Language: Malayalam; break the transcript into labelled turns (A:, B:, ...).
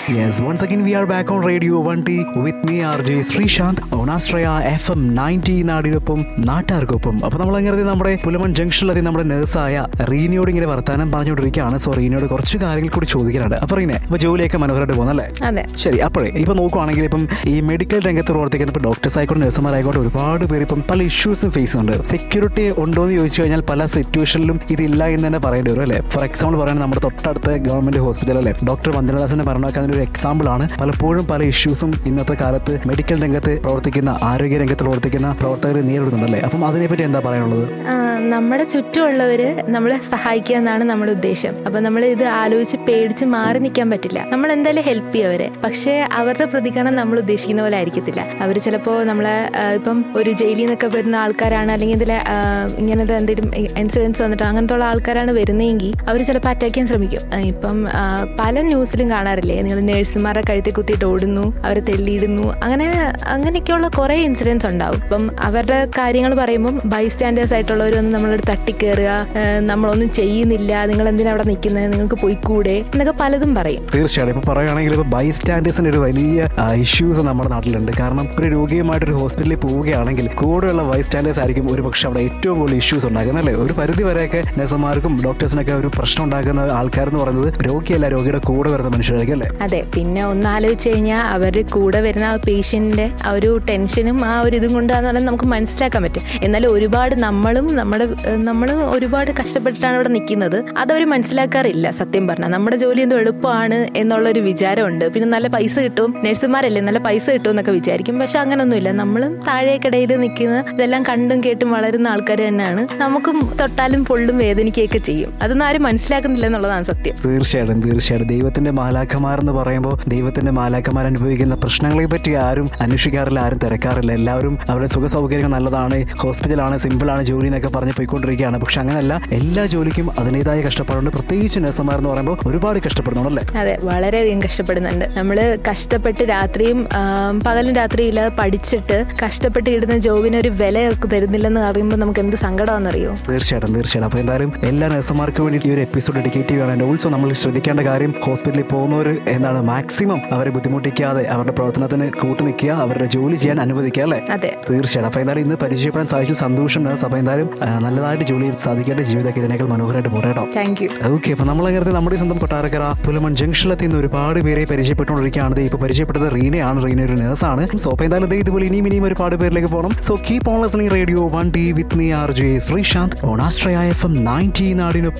A: Yes, once again we are back on Radio 1T with me RJ Sreesanth Onashraya F M ninety നാടിനൊപ്പം നാട്ടുകാർക്കൊപ്പം അപ്പൊ നമ്മൾ അങ്ങനെ നമ്മുടെ പുലമൺ ജംഗ്ഷനിലെത്തി നമ്മുടെ നേഴ്സായ റീനയോട് ഇങ്ങനെ വർത്താനം പറഞ്ഞുകൊണ്ടിരിക്കുകയാണ് സോ റീനയോട് കുറച്ച് കാര്യങ്ങൾ കൂടി ചോദിക്കാനുണ്ട് അപ്പൊ റീനെ ഇപ്പൊ ജോലിയൊക്കെ മനോഹരമായിട്ട് പോകുന്നല്ലേ
B: അതെ
A: ശരി അപ്പോഴേ ഇപ്പൊ നോക്കുവാണെങ്കിൽ ഇപ്പം ഈ മെഡിക്കൽ രംഗത്ത് പ്രവർത്തിക്കുന്ന ഇപ്പൊ ഡോക്ടേഴ്സ് ആയിക്കോട്ടെ നഴ്സുമാരായിക്കോട്ടെ ഒരുപാട് പേര് ഇപ്പം പല ഇഷ്യൂസും ഫേസ് ചെയ്യുന്നുണ്ട് സെക്യൂരിറ്റി ഉണ്ടോ എന്ന് ചോദിച്ചു കഴിഞ്ഞാൽ പല സിറ്റുവേഷനിലും ഇതില്ല എന്ന് തന്നെ പറയേണ്ടി വരും അല്ലേ ഫോർ എക്സാമ്പിൾ പറയുന്നത് നമ്മുടെ തൊട്ടടുത്ത ഗവൺമെന്റ് ഹോസ്പിറ്റൽ അല്ലേ ഡോക്ടർ വന്ദനദാസിന്റെ മരണമൊക്കെ അതിന്റെ ഒരു എക്സാമ്പിൾ ആണ് പലപ്പോഴും പല ഇഷ്യൂസും ഇന്നത്തെ കാലത്ത് മെഡിക്കൽ രംഗത്ത് പ്രവർത്തിക്കുന്ന ആരോഗ്യ രംഗത്ത് പ്രവർത്തിക്കുന്ന പ്രവർത്തകർ നേരിടുന്നുണ്ടല്ലേ അപ്പം അതിനെപ്പറ്റി എന്താ പറയാനുള്ളത്
B: ആ, നമ്മുടെ ചുറ്റുമുള്ളവര് നമ്മളെ സഹായിക്കുക എന്നാണ് നമ്മുടെ ഉദ്ദേശം അപ്പൊ നമ്മൾ ഇത് ആലോചിച്ച് പേടിച്ച് മാറി നിൽക്കാൻ പറ്റില്ല നമ്മൾ എന്തായാലും ഹെൽപ്പ് ചെയ്യും അവരെ പക്ഷേ അവരുടെ പ്രതികരണം നമ്മൾ ഉദ്ദേശിക്കുന്ന പോലെ ആയിരിക്കത്തില്ല അവർ ചിലപ്പോൾ നമ്മളെ ആ, ഇപ്പം ഒരു ജയിലിൽ നിന്നൊക്കെ വരുന്ന ആൾക്കാരാണ് അല്ലെങ്കിൽ ഇതിലെ ആ, ഇങ്ങനത്തെ എന്തെങ്കിലും ഇൻസിഡൻസ് വന്നിട്ട് അങ്ങനത്തെ ഉള്ള ആൾക്കാരാണ് വരുന്നതെങ്കിൽ അവർ ചിലപ്പോൾ അറ്റാക്ക് ചെയ്യാൻ ശ്രമിക്കും ആ, ഇപ്പം ആ, പല ന്യൂസിലും കാണാറില്ലേ നിങ്ങൾ നഴ്സുമാരെ കഴുത്തി കുത്തിയിട്ട് ഓടുന്നു അവരെ തെല്ലിയിടുന്നു അങ്ങനെ അങ്ങനെയൊക്കെയുള്ള കുറേ ഇൻസിഡൻസ് ഉണ്ടാവും ഇപ്പം അവരുടെ കാര്യങ്ങൾ പറയുമ്പം ബൈസ്റ്റാൻഡേഴ്സ് ആയിട്ടുള്ളവർ വന്ന് നമ്മളടുത്ത് തട്ടിക്കയറുക ആ, നമ്മളൊന്നും ചെയ്യുന്നില്ല നിങ്ങൾ എന്തിനാ അവിടെ നിൽക്കുന്നത് നിങ്ങൾക്ക് പോയിക്കൂടെ എന്നൊക്കെ പലതും പറയും
A: തീർച്ചയായും ഇപ്പൊ പറയുകയാണെങ്കിൽ ഇപ്പൊ ബൈ സ്റ്റാൻഡേഴ്സിന്റെ ഒരു വലിയ ഇഷ്യൂസ് നമ്മുടെ നാട്ടിലുണ്ട് കാരണം ഒരു രോഗിയുമായിട്ട് ഒരു ഹോസ്പിറ്റലിൽ പോവുകയാണെങ്കിൽ കൂടെയുള്ള ബൈ സ്റ്റാൻഡേഴ്സ് ആയിരിക്കും ഒരു പക്ഷെ അവിടെ ഏറ്റവും കൂടുതൽ ഇഷ്യൂസ് ഉണ്ടാക്കുന്നത് അല്ലേ ഒരു പരിധി വരെയൊക്കെ നഴ്സുമാർക്കും ഡോക്ടേഴ്സിനൊക്കെ ഒരു പ്രശ്നം ഉണ്ടാക്കുന്ന ആൾക്കാരെന്ന് പറയുന്നത് രോഗിയല്ല രോഗിയുടെ കൂടെ വരുന്ന മനുഷ്യരായിരിക്കും അല്ലേ
B: അതെ പിന്നെ ഒന്ന് ആലോചിച്ച് കഴിഞ്ഞാൽ അവർ കൂടെ വരുന്ന ആ പേഷ്യന്റിന്റെ ആ ഒരു ടെൻഷനും ആ ഒരു ഇതും കൊണ്ടാന്ന് പറഞ്ഞാൽ നമുക്ക് മനസ്സിലാക്കാൻ പറ്റും എന്നാലും ഒരുപാട് നമ്മളും നമ്മുടെ നമ്മൾ ഒരുപാട് കഷ്ടപ്പെട്ടിട്ടാണ് ഇവിടെ നിൽക്കുന്നത് അതവർ മനസ്സിലാക്കാറില്ല സത്യം പറഞ്ഞാൽ നമ്മുടെ ജോലി എന്തോ എളുപ്പമാണ് എന്നുള്ള ഒരു വിചാരമുണ്ട് പിന്നെ നല്ല പൈസ കിട്ടും നഴ്സുമാരല്ലേ നല്ല പൈസ കിട്ടും എന്നൊക്കെ വിചാരിക്കും പക്ഷെ അങ്ങനൊന്നുമില്ല നമ്മളും താഴേക്കിടയിൽ നിൽക്കുന്ന ഇതെല്ലാം കണ്ടും കേട്ടും വളരുന്ന ആൾക്കാർ തന്നെയാണ് നമുക്കും തൊട്ടാലും പൊള്ളും വേദനിക്കുകയൊക്കെ ചെയ്യും അതൊന്നും ആരും മനസ്സിലാക്കുന്നില്ല എന്നുള്ളതാണ് സത്യം
A: തീർച്ചയായിട്ടും തീർച്ചയായിട്ടും ദൈവത്തിന്റെ മാലാഖമാർ എന്ന് പറയുമ്പോൾ ദൈവത്തിന്റെ മാലാഖമാർ അനുഭവിക്കുന്ന പ്രശ്നങ്ങളെ പറ്റി ആരും അന്വേഷിക്കാറില്ല ആരും തിരക്കാറില്ല എല്ലാവരും അവരുടെ സുഖ സൗകര്യങ്ങൾ നല്ലതാണ് ഹോസ്പിറ്റലാണ് സിമ്പിളാണ് ജോലി എന്നൊക്കെ പറഞ്ഞ് പോയിക്കൊണ്ടിരിക്കുകയാണ് പക്ഷെ അങ്ങനെയല്ല എല്ലാ ജോലിക്കും അതിൻ്റെതായ കഷ്ടപ്പാടുണ്ട് പ്രത്യേകിച്ച് നഴ്സുമാർ എന്ന് പറയുമ്പോൾ ഒരുപാട് കഷ്ടപ്പെടുന്നുണ്ടല്ലേ
B: അതെ വളരെയധികം കഷ്ടപ്പെടുന്നുണ്ട് നമ്മൾ കഷ്ടപ്പെട്ട് രാത്രിയും ആം, പകലും രാത്രിയും ഇല്ലാതെ പഠിച്ചിട്ട് കഷ്ടപ്പെട്ട് കിട്ടുന്ന ജോബിന് ഒരു വില തരുന്നില്ലെന്ന് അറിയുമ്പോൾ നമുക്ക് എന്ത് സങ്കടമാണെന്നറിയോ
A: തീർച്ചയായിട്ടും തീർച്ചയായിട്ടും അപ്പോൾ എന്തായാലും എല്ലാ നഴ്സുമാർക്കും വേണ്ടി ഈ ഒരു എപ്പിസോഡ് ഡെഡിക്കേറ്റ് ചെയ്യുകയാണ് ആൻഡ് ഓൾസോ നമ്മൾ ശ്രദ്ധിക്കേണ്ട കാര്യം ഹോസ്പിറ്റലിൽ പോകുന്നവർ എന്താണ് മാക്സിമം അവരെ ബുദ്ധിമുട്ടിക്കാതെ അവരുടെ പ്രവർത്തനത്തിന് കൂട്ടു നിൽക്കുക അവരുടെ ജോലി ചെയ്യാൻ അനുവദിക്കുക അല്ലേ
B: അതെ
A: തീർച്ചയായിട്ടും അപ്പോൾ എന്തായാലും ഇന്ന് പരിചയപ്പെടാൻ സാധിച്ച സന്തോഷം നഴ്സ് അപ്പോൾ എന്തായാലും ആ, നല്ലതായിട്ട് ജോലി ചെയ്ത് സാധിക്കേണ്ട ജീവിതമൊക്കെ ഇതിനേക്കാൾ മനോഹരമായിട്ട് പോട്ടെ കേട്ടോ
B: താങ്ക് യു
A: ഓക്കെ അപ്പോൾ നമ്മൾ അങ്ങനെ നമ്മുടെ ഈ സ്വന്തം കൊട്ടാരക്കര പുലമൺ ജംഗ്ഷനിലെത്തി നിന്ന് ഒരുപാട് പേരെ പരിചയപ്പെട്ടുകൊണ്ടിരിക്കുകയാണ് ദേ ഇപ്പോൾ പരിചയപ്പെട്ടത് റീനയാണ് റീന ഒരു നേഴ്സാണ് സോ അപ്പോൾ എന്തായാലും ദേ ഇതുപോലെ ഇനിയും ഇനിയും ഒരുപാട് പേരിലേക്ക് പോകണം so keep on listening radio one T with me R J Sreesanth Onashraya F M ninety നാടിനൊപ്പം